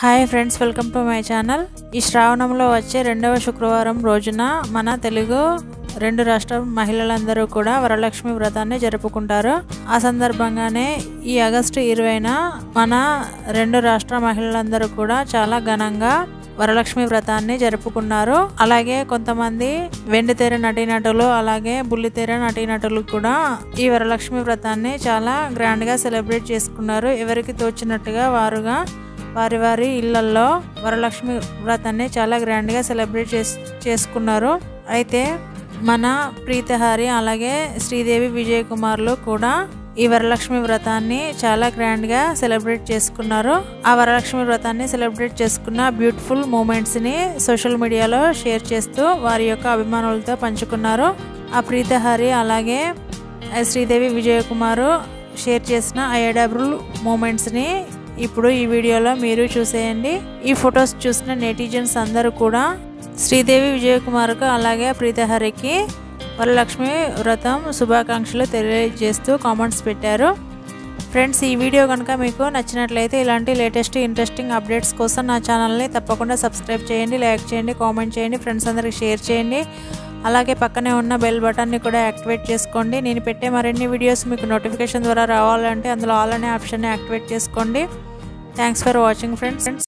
hi friends welcome to my channel ఈ శ్రావణంలో వచ్చే రెండవ శుక్రవారం రోజున మన తెలుగు రెండు రాష్ట్ర మహిళలందరూ కూడా వరలక్ష్మి వ్రతాన్ని జరుపుకుంటారు ఆ సందర్భంగానే ఈ ఆగస్టు ఇరవైన మన రెండు రాష్ట్ర మహిళలందరూ కూడా చాలా ఘనంగా వరలక్ష్మి వ్రతాన్ని జరుపుకున్నారు అలాగే కొంతమంది వెండితెర నటీనటులు అలాగే బుల్లితెర నటీనటులు కూడా ఈ వరలక్ష్మి వ్రతాన్ని చాలా గ్రాండ్ గా సెలబ్రేట్ చేసుకున్నారు ఎవరికి తోచినట్టుగా వారుగా వారి వారి ఇళ్లల్లో వరలక్ష్మి వ్రతాన్ని చాలా గ్రాండ్గా సెలబ్రేట్ చేస్ చేసుకున్నారు అయితే మన ప్రీతహారి అలాగే శ్రీదేవి విజయ్ కుమార్లు కూడా ఈ వరలక్ష్మి వ్రతాన్ని చాలా గ్రాండ్గా సెలబ్రేట్ చేసుకున్నారు ఆ వరలక్ష్మి వ్రతాన్ని సెలబ్రేట్ చేసుకున్న బ్యూటిఫుల్ మూమెంట్స్ని సోషల్ మీడియాలో షేర్ చేస్తూ వారి యొక్క అభిమానులతో పంచుకున్నారు ఆ ప్రీతహారి అలాగే శ్రీదేవి విజయ్ కుమారు షేర్ చేసిన ఆ ఎడబ్రుల్ మూమెంట్స్ని ఇప్పుడు ఈ వీడియోలో మీరు చూసేయండి ఈ ఫొటోస్ చూసిన నెటిజన్స్ అందరూ కూడా శ్రీదేవి విజయ్ కుమార్కు అలాగే ప్రీతహరికి వరలక్ష్మి వ్రతం శుభాకాంక్షలు తెలియజేస్తూ కామెంట్స్ పెట్టారు ఫ్రెండ్స్ ఈ వీడియో కనుక మీకు నచ్చినట్లయితే ఇలాంటి లేటెస్ట్ ఇంట్రెస్టింగ్ అప్డేట్స్ కోసం నా ఛానల్ని తప్పకుండా సబ్స్క్రైబ్ చేయండి లైక్ చేయండి కామెంట్ చేయండి ఫ్రెండ్స్ అందరికి షేర్ చేయండి అలాగే పక్కనే ఉన్న బెల్ బటన్ని కూడా యాక్టివేట్ చేసుకోండి నేను పెట్టే మరిన్ని వీడియోస్ మీకు నోటిఫికేషన్ ద్వారా రావాలంటే అందులో ఆల్ అనే ఆప్షన్ని యాక్టివేట్ చేసుకోండి థ్యాంక్స్ ఫర్ వాచింగ్ ఫ్రెండ్స్